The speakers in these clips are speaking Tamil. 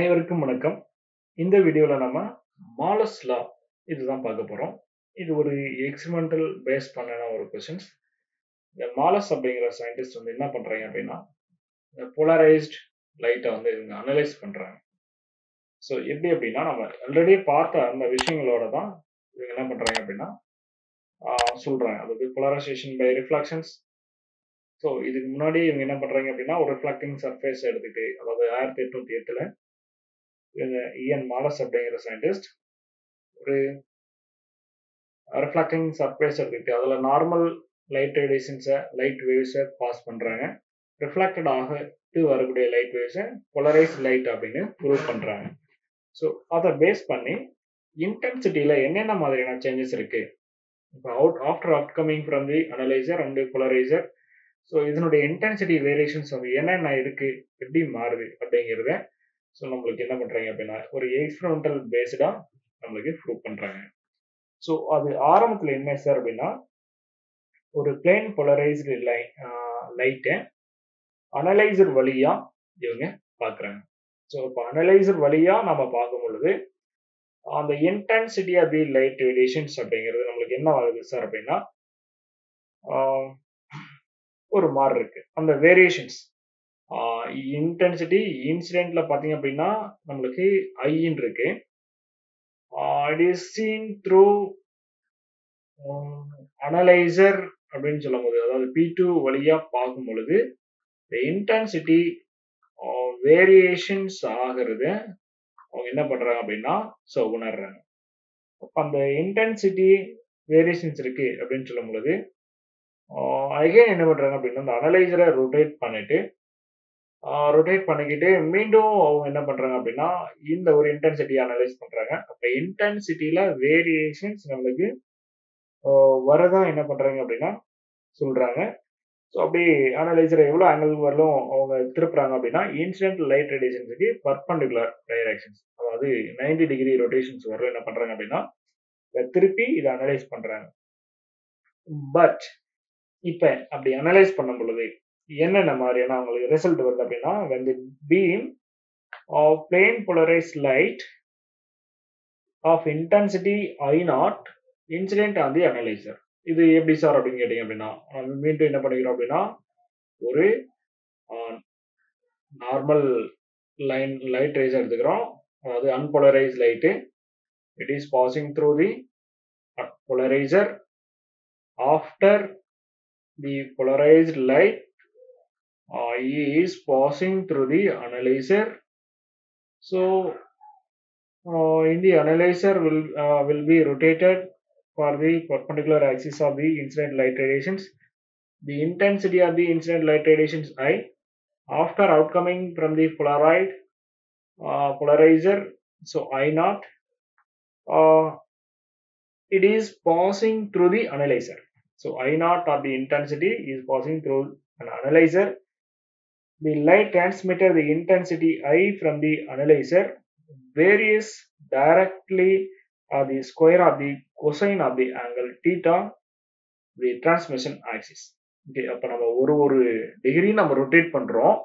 அனைவருக்கும் வணக்கம் இந்த வீடியோல நம்ம மாலஸ் லா இதுதான் பார்க்க போறோம் இது ஒரு எக்ஸ்பெரிமெண்டல் பேஸ் பண்ணின ஒரு கொஸ்டின்ஸ் இந்த மாலஸ் அப்படிங்கிற சயின்டிஸ்ட் வந்து என்ன பண்றாங்க அப்படின்னா இந்த போலரைஸ்ட் லைட்டை வந்து இவங்க அனலைஸ் பண்றாங்க ஸோ எப்படி அப்படின்னா நம்ம ஆல்ரெடி பார்த்த அந்த விஷயங்களோட தான் இவங்க என்ன பண்றாங்க அப்படின்னா ஆஹ் சொல்றாங்க அதாவது போலரைசேஷன் பை ரிஃப்ளக்ஷன்ஸ் ஸோ இதுக்கு முன்னாடி இவங்க என்ன பண்றாங்க அப்படின்னா ஒரு ரிஃப்ளக்டிங் சர்ஃபேஸ் எடுத்துக்கிட்டு அதாவது ஆயிரத்தி எட்நூத்தி எட்டுல இவங்க இஎன் மாலஸ் அப்படிங்கிற சயின்டிஸ்ட் ஒரு ரிஃப்ளக்டிங் சர்ஃபேஸ் எடுத்துக்கிட்டு அதில் நார்மல் லைட் ரேடியேஷன்ஸை லைட் வேவ்ஸை பாஸ் பண்ணுறாங்க ரிஃப்ளெக்டட் ஆகிட்டு வரக்கூடிய லைட் வேவ்ஸை பொலரைஸ் லைட் அப்படின்னு ப்ரூவ் பண்ணுறாங்க ஸோ அதை பேஸ் பண்ணி இன்டென்சிட்டியில் என்னென்ன மாதிரியான சேஞ்சஸ் இருக்குது இப்போ out after upcoming from the analyser and polariser so இதனுடைய இன்டென்சிட்டி வேரியேஷன்ஸ் வந்து என்னென்ன இருக்குது எப்படி மாறுது அப்படிங்கிறத ஸோ நம்மளுக்கு என்ன பண்ணுறாங்க அப்படின்னா ஒரு எக்ஸ்பெரிமெண்டல் பேஸ்டாக நம்மளுக்கு ப்ரூவ் பண்ணுறாங்க ஸோ அது ஆரம்பத்தில் என்ன சார் அப்படின்னா ஒரு பிளேன் பொலரைஸ்டு லை லைட்டை அனலைசர் வழியாக இவங்க பார்க்குறாங்க ஸோ இப்போ அனலைசர் வழியாக நம்ம பார்க்கும் பொழுது அந்த intensity of the light radiations அப்படிங்கிறது நம்மளுக்கு என்ன ஆகுது சார் அப்படின்னா ஒரு மாறு இருக்கு அந்த வேரியேஷன்ஸ் இன்டென்சிட்டி இன்சிடென்ட்ல பார்த்தீங்க அப்படின்னா நம்மளுக்கு ஐன்னு இருக்கு it is seen through analyser அப்படின்னு சொல்லும் போது அதாவது பி டூ வழியா பார்க்கும் பொழுது இன்டென்சிட்டி வேரியேஷன்ஸ் ஆகிறது அவங்க என்ன பண்றாங்க அப்படின்னா ஸோ உணர்றாங்க அந்த இன்டென்சிட்டி வேரியேஷன்ஸ் இருக்கு அப்படின்னு சொல்லும் பொழுது அகைன் என்ன பண்றாங்க அப்படின்னா அந்த அனலைசரை ரொட்டேட் பண்ணிட்டு ரொட்டேட் பண்ணிக்கிட்டு மீண்டும் அவங்க என்ன பண்றாங்க அப்படின்னா இந்த ஒரு இன்டென்சிட்டி அனலைஸ் பண்றாங்க அப்ப இன்டென்சிட்டியில வேரியேஷன்ஸ் நம்மளுக்கு வரதா என்ன பண்றாங்க அப்படின்னா சொல்றாங்க ஸோ அப்படி அனலைசர் எவ்வளோ ஆங்கிள் வரலும் அவங்க திருப்புறாங்க அப்படின்னா இன்சிடென்ட் லைட் ரேடியேஷன்ஸுக்கு பர்பண்டிகுலர் டைரக்ஷன்ஸ் அதாவது நைன்டி டிகிரி ரொட்டேஷன்ஸ் வரலும் என்ன பண்றாங்க அப்படின்னா திருப்பி இதை அனலைஸ் பண்றாங்க பட் இப்ப அப்படி அனலைஸ் பண்ணும் பொழுது என்னென்ன மாதிரியான அவங்களுக்கு ரிசல்ட் வருது அப்படின்னா when the beam of plane polarized light of intensity I naught incident on the analyzer இது எப்படி சார் அப்படின்னு கேட்டீங்க அப்படின்னா மீண்டும் என்ன பண்ணிக்கிறோம் அப்படின்னா ஒரு நார்மல் லைன் லைட் ரேஸ் எடுத்துக்கிறோம் அதாவது unpolarise light it is passing through the polarizer after the polarized light uh, is passing through the analyzer so uh, in the analyzer will uh, will be rotated for the perpendicular axis of the incident light radiations the intensity of the incident light radiations i after outcoming from the polaroid uh, polarizer so i naught uh, it is passing through the analyzer so I naught or the intensity is passing through an analyzer. The light transmitted the intensity I from the analyzer varies directly or the square of the cosine of the angle theta the transmission axis. Okay அப்போ நம்ம ஒரு ஒரு டிகிரி நம்ம ரொட்டேட் பண்றோம்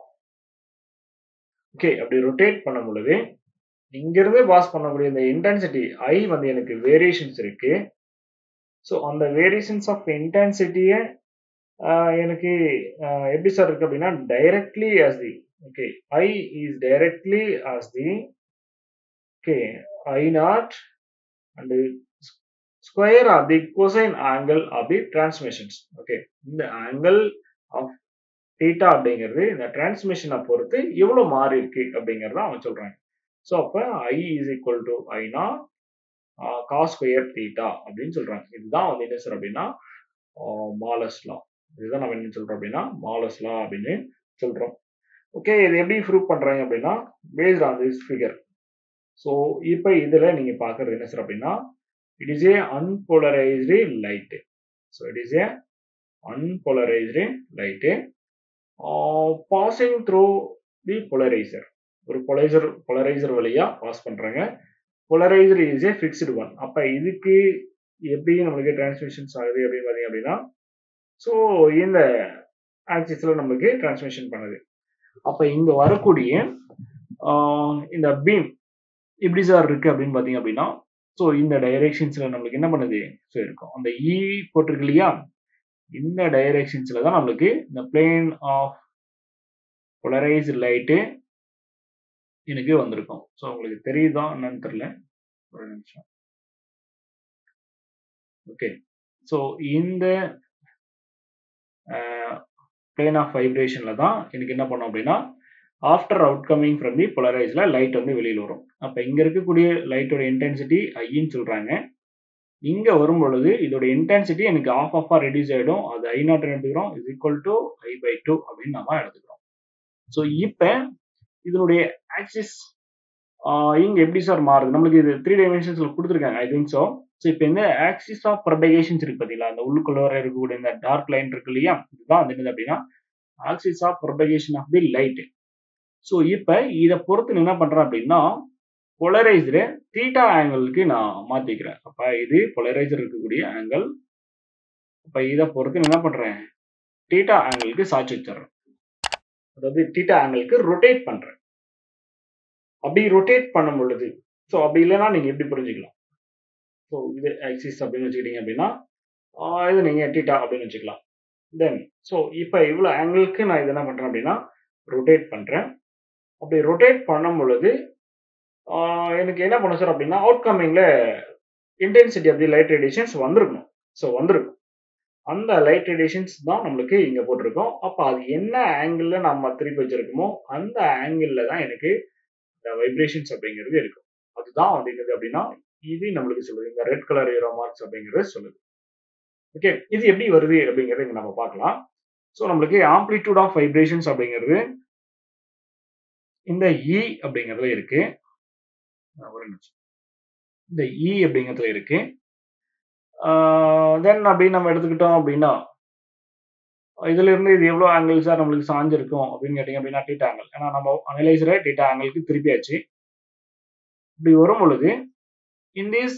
ஓகே அப்படி ரொட்டேட் பண்ணும் பொழுது இங்கிருந்து பாஸ் பண்ணக்கூடிய இந்த இன்டென்சிட்டி ஐ வந்து எனக்கு வேரியேஷன்ஸ் இருக்கு ஸோ அந்த வேரியேஷன்ஸ் ஆஃப் இன்டென்சிட்டியை எனக்கு எப்படி சார் இருக்கு அப்படின்னா directly as the okay I is directly as the okay I naught and square of the cosine angle of the transmissions okay இந்த ஆங்கிள் ஆஃப் டீட்டா அப்படிங்கிறது இந்த டிரான்ஸ்மிஷனை பொறுத்து எவ்வளோ மாறி இருக்கு அப்படிங்கிறத அவன் சொல்றாங்க ஸோ அப்போ I is equal to I naught cos square theta அப்படின்னு சொல்றாங்க இதுதான் வந்து என்ன சார் அப்படின்னா மாலஸ் லா இதுதான் நம்ம என்ன சொல்றோம் அப்படின்னா மாலஸ் லா அப்படின்னு சொல்றோம் ஓகே இது எப்படி ப்ரூவ் பண்றாங்க அப்படின்னா based on this figure so இப்போ இதில் நீங்க பார்க்கறது என்ன சார் அப்படின்னா it is a unpolarized light so it is a unpolarized light passing through the polarizer ஒரு பொலைசர் பொலரைசர் வழியா பாஸ் பண்றாங்க polarizer is a fixed one அப்போ இதுக்கு எப்படி நம்மளுக்கு டிரான்ஸ்மிஷன்ஸ் ஆகுது அப்படின்னு பார்த்தீங்க அப்படின்னா ஸோ இந்த ஆக்சிஸில் நம்மளுக்கு டிரான்ஸ்மிஷன் பண்ணுது அப்போ இங்கே வரக்கூடிய இந்த பீம் இப்படி சார் இருக்கு அப்படின்னு பார்த்தீங்க அப்படின்னா ஸோ இந்த டைரக்ஷன்ஸில் நம்மளுக்கு என்ன பண்ணுது ஸோ இருக்கும் அந்த இ போட்டிருக்கு இல்லையா இந்த டைரக்ஷன்ஸில் தான் நம்மளுக்கு இந்த பிளேன் ஆஃப் பொலரைஸ் லைட்டு எனக்கு வந்திருக்கும் ஸோ உங்களுக்கு தெரியுதா என்னன்னு தெரில ஒரு நிமிஷம் ஓகே ஸோ இந்த பிளேன் ஆஃப் வைப்ரேஷனில் தான் எனக்கு என்ன பண்ணோம் அப்படின்னா after out coming from the பொலரைஸில் லைட் வந்து வெளியில் வரும் அப்போ இங்கே இருக்கக்கூடிய லைட்டோட இன்டென்சிட்டி ஐன்னு சொல்கிறாங்க இங்கே வரும் பொழுது இதோட இன்டென்சிட்டி எனக்கு ஆஃப் ஆஃபாக ரெடியூஸ் ஆகிடும் அது ஐ நாட் எடுத்துக்கிறோம் is equal to I by two அப்படின்னு நம்ம எடுத்துக்கிறோம் ஸோ இப்போ இதனுடைய ஆக்சிஸ் இங்கே எப்படி சார் மாறுது நம்மளுக்கு இது த்ரீ டைமென்ஷன்ஸில் கொடுத்துருக்காங்க ஐ திங்க் ஸோ ஸோ இப்போ இந்த ஆக்சிஸ் ஆஃப் ப்ரொபகேஷன்ஸ் இருக்கு பார்த்தீங்களா அந்த உள்ளுக்குள்ள இருக்கக்கூடிய இந்த டார்க் லைன் இருக்கு இல்லையா இதுதான் வந்து என்னது அப்படின்னா axis of propagation of the light so இப்போ இதை பொறுத்து என்ன பண்ணுறேன் அப்படின்னா பொலரைசரை தீட்டா ஆங்கிளுக்கு நான் மாற்றிக்கிறேன் அப்போ இது பொலரைசர் இருக்கக்கூடிய ஆங்கிள் அப்போ இதை பொறுத்து என்ன பண்ணுறேன் தீட்டா ஆங்கிளுக்கு சாட்சி வச்சிடுறேன் அதாவது தீட்டா ஆங்கிளுக்கு ரொட்டேட் பண்ணுறேன் அப்படி ரொட்டேட் பண்ணும் பொழுது ஸோ அப்படி இல்லைன்னா நீங்கள் எப்படி புரிஞ்சுக்கலாம் ஸோ இது ஆக்சிஸ் அப்படின்னு வச்சுக்கிட்டீங்க அப்படின்னா இது நீங்கள் டீட்டா அப்படின்னு வச்சுக்கலாம் தென் ஸோ இப்போ இவ்வளோ ஆங்கிளுக்கு நான் இது என்ன பண்ணுறேன் அப்படின்னா ரொட்டேட் பண்ணுறேன் அப்படி ரொட்டேட் பண்ணும் பொழுது எனக்கு என்ன பண்ணும் சார் அப்படின்னா அவுட்கமிங்கில் intensity of the light radiations வந்திருக்கணும் ஸோ வந்திருக்கும் அந்த லைட் ரேடியேஷன்ஸ் தான் நம்மளுக்கு இங்கே போட்டிருக்கோம் அப்போ அது என்ன ஆங்கிளில் நம்ம திருப்பி வச்சிருக்கோமோ அந்த ஆங்கிளில் தான் எனக்கு இந்த வைப்ரேஷன்ஸ் அப்படிங்கிறது இருக்கும் அதுதான் வந்து என்னது அப்படின்னா இது நம்மளுக்கு சொல்லுது இந்த ரெட் கலர் ஏரோ மார்க்ஸ் அப்படிங்கிறது சொல்லுது ஓகே இது எப்படி வருது அப்படிங்கிறத இங்க நம்ம பார்க்கலாம் ஸோ நம்மளுக்கு ஆம்ப்ளிடியூட் ஆஃப் வைப்ரேஷன்ஸ் அப்படிங்கிறது இந்த இ அப்படிங்கிறதுல இருக்கு ஒரு நிமிஷம் இந்த இ அப்படிங்கிறதுல இருக்கு தென் அப்படின்னு நம்ம எடுத்துக்கிட்டோம் அப்படின்னா இதுல இருந்து இது எவ்வளோ ஆங்கிள்ஸா நம்மளுக்கு சாஞ்சிருக்கும் அப்படின்னு கேட்டீங்க அப்படின்னா டீட்டா ஆங்கிள் ஏன்னா நம்ம அனலைசரை டீட்டா ஆங்கிளுக்கு திருப்பியாச்சு இப்படி வரும் பொழுது in these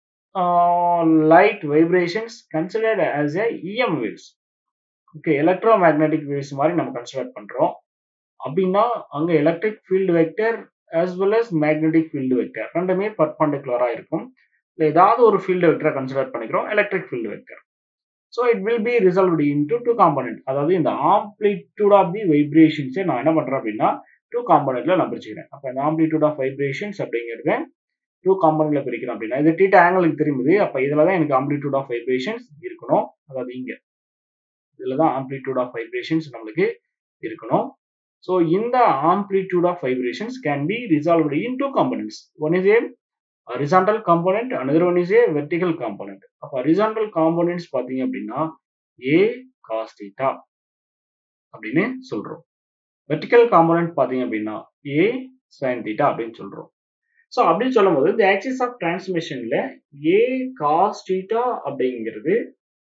uh, light vibrations considered as a EM waves okay electromagnetic waves மாதிரி நம்ம கன்சிடர் பண்றோம் அப்படின்னா அங்க electric field vector as well as magnetic field vector ரெண்டுமே பர்பண்டிகுலரா இருக்கும் இல்லை ஏதாவது ஒரு ஃபீல்டு வெக்டரை கன்சிடர் பண்ணிக்கிறோம் electric field vector so it will be resolved into two component அதாவது இந்த ஆம்ப்ளிடியூட் ஆஃப் தி வைப்ரேஷன்ஸை நான் என்ன பண்றேன் அப்படின்னா டூ காம்பனண்ட்ல நான் பிரிச்சுக்கிறேன் அப்போ இந்த ஆம்ப்ளிடியூட் ஆஃப் வைப்ரேஷன்ஸ் அப்படிங்கிறது டூ காம்பனண்ட்ல பிரிக்கிறோம் அப்படின்னா இது டீட்டா ஆங்கிளுக்கு திரும்புது அப்போ இதில் தான் எனக்கு ஆம்ப்ளிடியூட் ஆஃப் வைப்ரேஷன்ஸ் இருக்கணும் அதாவது இங்க இதில் தான் ஆம்ப்ளிடியூட் ஆஃப் வைப்ரேஷன்ஸ் நம்மளுக்கு இருக்கணும் ஸோ இந்த amplitude of vibrations can be resolved in two components one is a horizontal component another one is a vertical component அப்போ ஹரிசாண்டல் காம்பனன்ட்ஸ் பார்த்தீங்க அப்படின்னா ஏ காஸ் தீட்டா அப்படின்னு சொல்றோம் வெர்டிகல் காம்பனண்ட் பார்த்தீங்க அப்படின்னா ஏ சைன் தீட்டா அப்படின்னு சொல்றோம் ஸோ அப்படின்னு சொல்லும் போது இந்த ஆக்சிஸ் ஆஃப் டிரான்ஸ்மிஷன்ல ஏ காஸ் தீட்டா அப்படிங்கிறது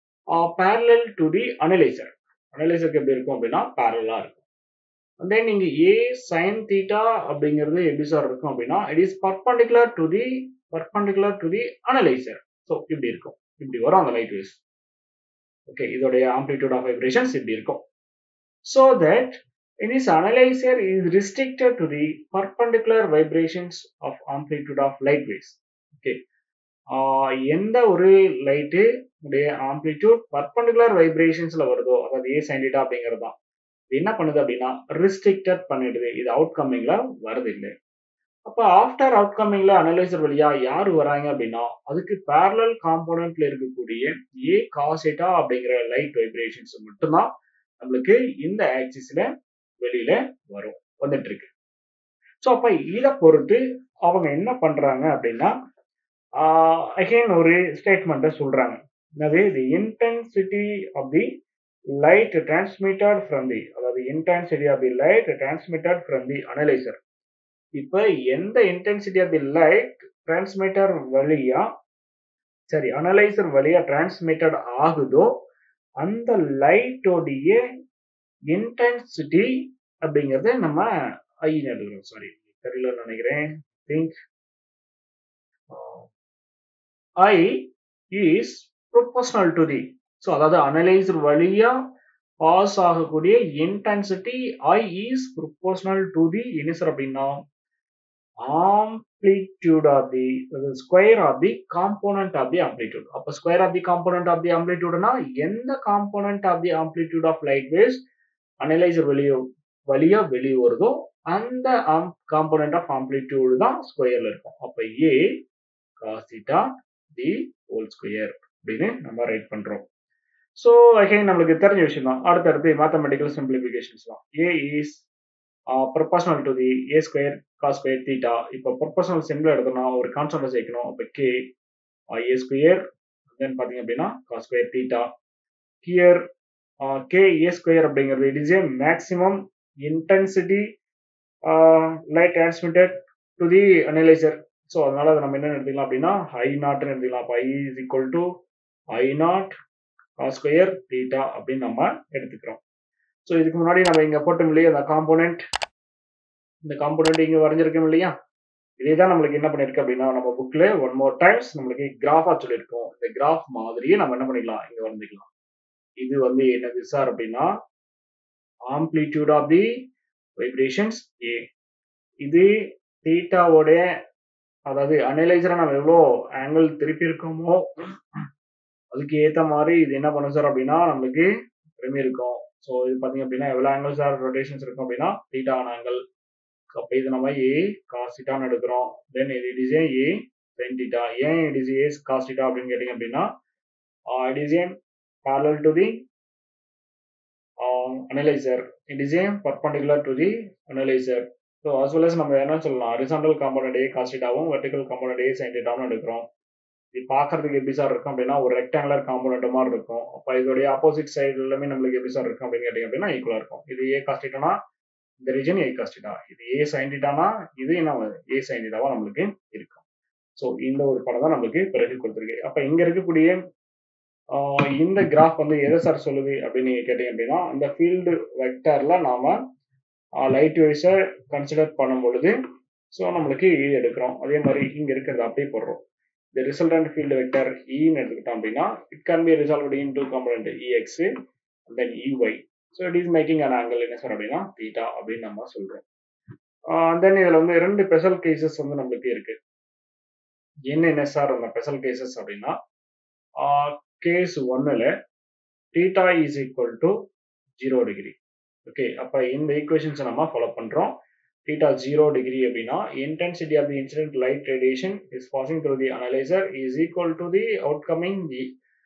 பேரலல் டு தி அனலைசர் அனலைசருக்கு எப்படி இருக்கும் அப்படின்னா பேரலா இருக்கும் தென் நீங்க ஏ சைன் தீட்டா அப்படிங்கிறது எப்படி சார் இருக்கும் அப்படின்னா it is perpendicular to the perpendicular to the analyzer so இப்படி இருக்கும் இப்படி வரும் அந்த லைட் வேவ்ஸ் ஓகே இதோடைய ஆம்ப்ளிடியூட் ஆஃப் வைப்ரேஷன்ஸ் இப்படி இருக்கும் so that in this analyzer is restricted to the perpendicular vibrations of amplitude of light waves okay எந்த ஒரு லைட்டு உடைய ஆம்ப்ளிடியூட் பர்பண்டிகுலர் வைப்ரேஷன்ஸ்ல வருதோ அதாவது ஏ சைன்டிட்டா அப்படிங்கிறது தான் என்ன பண்ணுது அப்படின்னா ரிஸ்ட்ரிக்டட் பண்ணிடுது இது அவுட்கமிங்ல வருது இல்லை அப்ப ஆஃப்டர் அவுட்கமிங்ல அனலைசர் வழியா யாரு வராங்க அப்படின்னா அதுக்கு பேரலல் காம்போனன்ட்ல இருக்கக்கூடிய ஏ காசேட்டா அப்படிங்கிற லைட் வைப்ரேஷன்ஸ் மட்டும்தான் நம்மளுக்கு இந்த ஆக்சிஸ்ல வெளியில வரும் வந்துட்டு இருக்கு ஸோ அப்ப இதை பொறுத்து அவங்க என்ன பண்றாங்க அப்படின்னா அகைன் ஒரு ஸ்டேட்மெண்ட்டை சொல்றாங்க என்னது the intensity of the light transmitted from the அதாவது intensity of the light transmitted from the analyzer இப்போ எந்த intensity of the light transmitter வழியா சரி அனலைசர் வழியா டிரான்ஸ்மிட்டட் ஆகுதோ அந்த லைட்டோடைய இன்டென்சிட்டி அப்படிங்கறத நம்ம ஐ எடுக்கிறோம் சாரி தெரியலன்னு நினைக்கிறேன் think I is proportional to the so அதாவது அனலைசர் வழியா பாஸ் ஆகக்கூடிய intensity I is proportional to the என்ன சார் அப்படின்னா amplitude of the the square of the component of the amplitude அப்ப square of the component of the amplitudeனா எந்த component of the amplitude of light waves analyzer வெளியே வழியா வெளியே வருதோ அந்த காம்போனன்ட் ஆஃப் ஆம்ப்ளிடியூடு தான் ஸ்கொயர்ல இருக்கும் அப்ப A cos theta the whole square அப்படின்னு நம்ம ரைட் பண்றோம் ஸோ அகைன் நம்மளுக்கு தெரிஞ்ச விஷயம் தான் அடுத்தடுத்து மேத்தமெட்டிக்கல் சிம்பிளிஃபிகேஷன்ஸ் தான் A is proportional to the A square cos square theta இப்போ ப்ரொபோஷனல் சிம்பிள் எடுத்தோம்னா ஒரு கான்ஸ்டன்ட் சேர்க்கணும் அப்போ கே ஏ ஸ்கொயர் தென் பார்த்தீங்க அப்படின்னா cos square theta here K A square அப்படிங்கிறது it is a maximum intensity light transmitted to the analyzer so அதனால அதை நம்ம என்ன எடுத்துக்கலாம் அப்படின்னா ஐ நாட்னு எடுத்துக்கலாம் அப்போ I is equal to I naught square theta அப்படின்னு நம்ம எடுத்துக்கிறோம் ஸோ இதுக்கு முன்னாடி நம்ம இங்கே போட்டோம் இல்லையா அந்த காம்போனன்ட் இந்த காம்போனன்ட் இங்கே வரைஞ்சிருக்கோம் இல்லையா இதே தான் நம்மளுக்கு என்ன பண்ணிருக்கு அப்படின்னா நம்ம புக்கில் ஒன் மோர் டைம்ஸ் நம்மளுக்கு கிராஃபாக சொல்லியிருக்கோம் இந்த கிராஃப் மாதிரியே நம்ம என்ன பண்ணிக்கலாம் இங்கே வரைஞ்சிக்கலாம் இது வந்து என்னது சார் அப்படின்னா amplitude of the vibrations A இது தீட்டாவோடைய அதாவது அனலைசரை நம்ம எவ்வளோ ஆங்கிள் திருப்பி இருக்கோமோ அதுக்கு ஏற்ற மாதிரி இது என்ன பண்ணும் சார் அப்படின்னா நம்மளுக்கு திரும்பி இருக்கும் ஸோ இது பார்த்தீங்க அப்படின்னா எவ்வளோ ஆங்கிள்ஸ் ஆர் ரொட்டேஷன்ஸ் இருக்கும் அப்படின்னா தீட்டான ஆங்கிள் அப்போ இது நம்ம ஏ காஸ்டிட்டான்னு எடுக்கிறோம் தென் இது it is A A sine theta ஏன் இட் இஸ் ஏ காஸ்டிட்டா அப்படின்னு கேட்டிங்க அப்படின்னா it is A parallel to the uh, analyzer. It is a perpendicular to the analyzer. So as well as நம்ம என்ன சொல்லலாம் ஹரிசாண்டல் காம்பனண்ட் ஏ காஸ்டிட்டாவும் வெர்டிகல் காம்பனண்ட் ஏ சைன் டீட்டாவும் எடுக்கிறோம் இது பார்க்கறதுக்கு எப்படி சார் இருக்கும் அப்படின்னா ஒரு ரெக்டாங்குலர் காம்பனண்ட் மாதிரி இருக்கும் அப்போ இதோடைய ஆப்போசிட் சைடு எல்லாமே நம்மளுக்கு எப்படி சார் இருக்கும் அப்படின்னு கேட்டிங்க அப்படின்னா ஈக்குவலாக இருக்கும் இது ஏ காஸ்டிட்டானா இந்த ரீஜன் ஏ காஸ்டிட்டா இது ஏ சைன் டீட்டானா இது என்ன ஏ சைன் டீட்டாவா நம்மளுக்கு இருக்கும் ஸோ இந்த ஒரு படம் தான் நம்மளுக்கு பிறகு கொடுத்துருக்கு அப்போ இங்கே இருக்கக்கூடிய இந்த கிராஃப் வந்து எதை சார் சொல்லுது அப்படின்னு நீங்கள் கேட்டீங்க அப்படின்னா அந்த ஃபீல்டு வெக்டர்ல நாம லைட் வேவ்ஸை கன்சிடர் பண்ணும் பொழுது ஸோ நம்மளுக்கு இது எடுக்கிறோம் அதே மாதிரி இங்கே இருக்கிறது அப்படியே போடுறோம் இந்த ரிசல்டன்ட் ஃபீல்டு வெக்டர் இன்னு எடுத்துக்கிட்டோம் அப்படின்னா it can be resolve in two component E x then E y so it is making an angle என்ன சார் அப்படின்னா தீட்டா அப்படின்னு நம்ம சொல்றோம் தென் இதில் வந்து ரெண்டு ஸ்பெஷல் கேசஸ் வந்து நம்மளுக்கு இருக்கு என்னென்ன சார் அந்த ஸ்பெஷல் கேசஸ் அப்படின்னா கேஸ் ஒன்னில் theta is equal to zero degree okay அப்போ இந்த ஈக்குவேஷன்ஸை நம்ம ஃபாலோ பண்ணுறோம் தீட்டா ஜீரோ டிகிரி அப்படின்னா intensity of the incident light radiation is passing through the analyzer is equal to the outcoming the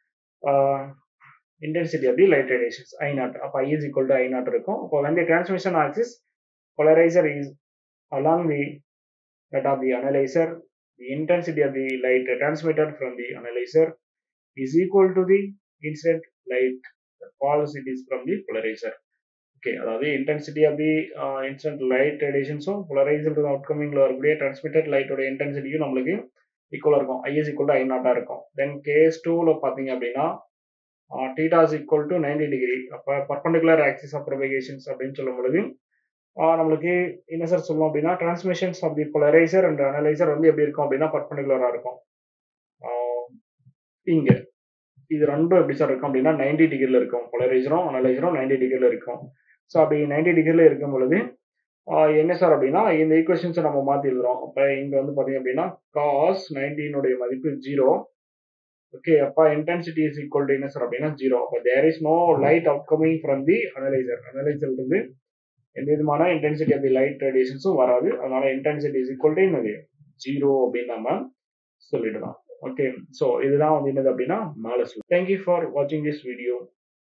intensity of the light radiations I naught அப்போ I is equal to I naught இருக்கும் அப்போ when the transmission axis polarizer is along the that of the analyzer the intensity of the light transmitted from the analyzer is equal to the incident light that falls it is from the polarizer okay அதாவது intensity of the incident light ரேடியேஷன்ஸும் பொலரைசர் அவுட்கமிங்ல வரக்கூடிய டிரான்ஸ்மிட்டட் லைட்டோட இன்டென்சிட்டியும் நம்மளுக்கு ஈக்குவலாக இருக்கும் ஐஎஸ் ஈக்குவல் டு ஐ நாட்டாக இருக்கும் தென் கேஸ் டூவில் பார்த்தீங்க அப்படின்னா theta is equal to ninety degree அப்போ பர்பண்டிகுலர் ஆக்சிஸ் ஆஃப் ப்ரொபகேஷன்ஸ் அப்படின்னு சொல்லும் பொழுது நம்மளுக்கு என்ன சார் சொல்லணும் அப்படின்னா transmissions of the polarizer and analyzer வந்து எப்படி இருக்கும் அப்படின்னா பர்பண்டிகுலராக இருக்கும் இங்கே இது ரெண்டும் எப்படி சார் இருக்கும் அப்படின்னா நைன்டி டிகிரியில் இருக்கும் பொலரைசரும் அனலைசரும் நைன்டி டிகிரியில் இருக்கும் ஸோ அப்படி நைன்டி டிகிரியில் இருக்கும் பொழுது என்ன சார் அப்படின்னா இந்த ஈக்குவேஷன்ஸை நம்ம மாற்றி எழுதுறோம் அப்போ இங்கே வந்து பார்த்தீங்க அப்படின்னா காஸ் நைன்டீனுடைய மதிப்பு ஜீரோ ஓகே அப்போ இன்டென்சிட்டி இஸ் ஈக்குவல் டு என்ன சார் அப்படின்னா ஜீரோ அப்போ there is no light out coming from the analyzer analyzer இருந்து எந்த விதமான இன்டென்சிட்டி ஆஃப் தி லைட் ரேடியேஷன்ஸும் வராது அதனால இன்டென்சிட்டி இஸ் ஈக்குவல் டு என்னது ஜீரோ அப்படின்னு நம்ம சொல்லிடலாம் ஓகே ஸோ இதுதான் வந்து என்னது அப்படின்னா நாலு தேங்க்யூ ஃபார் வாட்சிங் திஸ் வீடியோ